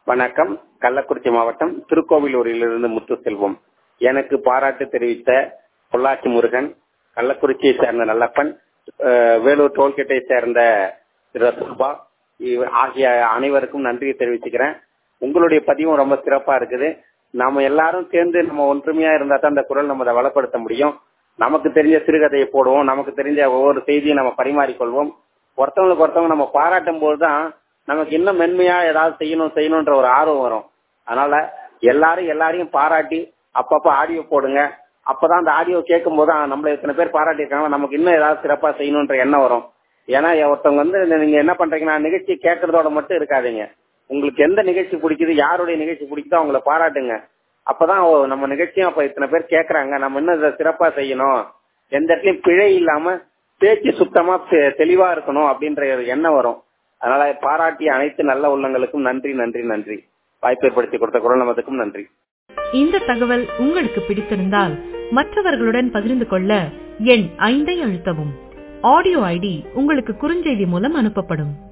வணக்கம் கள்ளக்குறிச்சி மாவட்டம் திருக்கோவிலூரிலிருந்து முத்து செல்வம் எனக்கு பாராட்டு தெரிவித்த பொள்ளாச்சி முருகன் கள்ளக்குறிச்சியை சேர்ந்த நல்லப்பன் அஹ், வேலூர் டோல்கேட்டை சேர்ந்த திரு ரசூபா இவ- ஆகிய அனைவருக்கும் நன்றியை தெரிவிச்சுக்கிறேன் உங்களுடைய பதிவும் ரொம்ப சிறப்பா இருக்குது நாம எல்லாரும் சேர்ந்து நம்ம ஒற்றுமையா இருந்தா தான் அந்த குரல் நம்ம அதை வளப்படுத்த முடியும் நமக்கு தெரிஞ்ச சிறுகதையை போடுவோம் நமக்கு தெரிஞ்ச ஒவ்வொரு செய்தியும் நம்ம பரிமாறிக்கொள்வோம் ஒருத்தவங்களுக்கு ஒருத்தவங்க நம்ம பாராட்டும் போதுதான் நமக்கு இன்னும் மென்மையா ஏதாவது செய்யணும் செய்யணும்ன்ற ஒரு ஆர்வம் வரும் அதனால எல்லாரும் எல்லாரையும் பாராட்டி அப்பப்ப ஆடியோ போடுங்க அப்பதான் அந்த ஆடியோ கேட்கும் போது ஆ, நம்மள இத்தனை பேர் பாராட்டியிருக்காங்க நமக்கு இன்னும் ஏதாவது சிறப்பா செய்யணும்ன்ற எண்ணம் வரும் ஏன்னா ஒருத்தவங்க வந்து இந்த நீங்க என்ன பண்றீங்கன்னா நிகழ்ச்சி கேட்கறதோட மட்டும் இருக்காதீங்க உங்களுக்கு எந்த நிகழ்ச்சி பிடிக்குது யாருடைய நிகழ்ச்சி பிடிக்குதோ அவங்கள பாராட்டுங்க அப்பதான் ஓ, நம்ம நிகழ்ச்சியும் அப்ப இத்தனை பேர் கேட்கறாங்க நம்ம இன்னும் இதை சிறப்பா செய்யணும் எந்த இடத்துலயும் பிழை இல்லாம பேச்சு சுத்தமா தெ- தெளிவா இருக்கணும் அப்படின்ற ஒரு எண்ணம் வரும் அதனால பாராட்டிய அனைத்து நல்ல உள்ளங்களுக்கும் நன்றி நன்றி நன்றி வாய்ப்பு ஏற்படுத்தி கொடுத்த குரல் நமதுக்கும் நன்றி இந்த தகவல் உங்களுக்கு பிடித்திருந்தால் மற்றவர்களுடன் பகிர்ந்து கொள்ள எண் ஐந்தை அழுத்தவும் ஆடியோ ஐடி உங்களுக்கு குறுஞ்செய்தி மூலம் அனுப்பப்படும்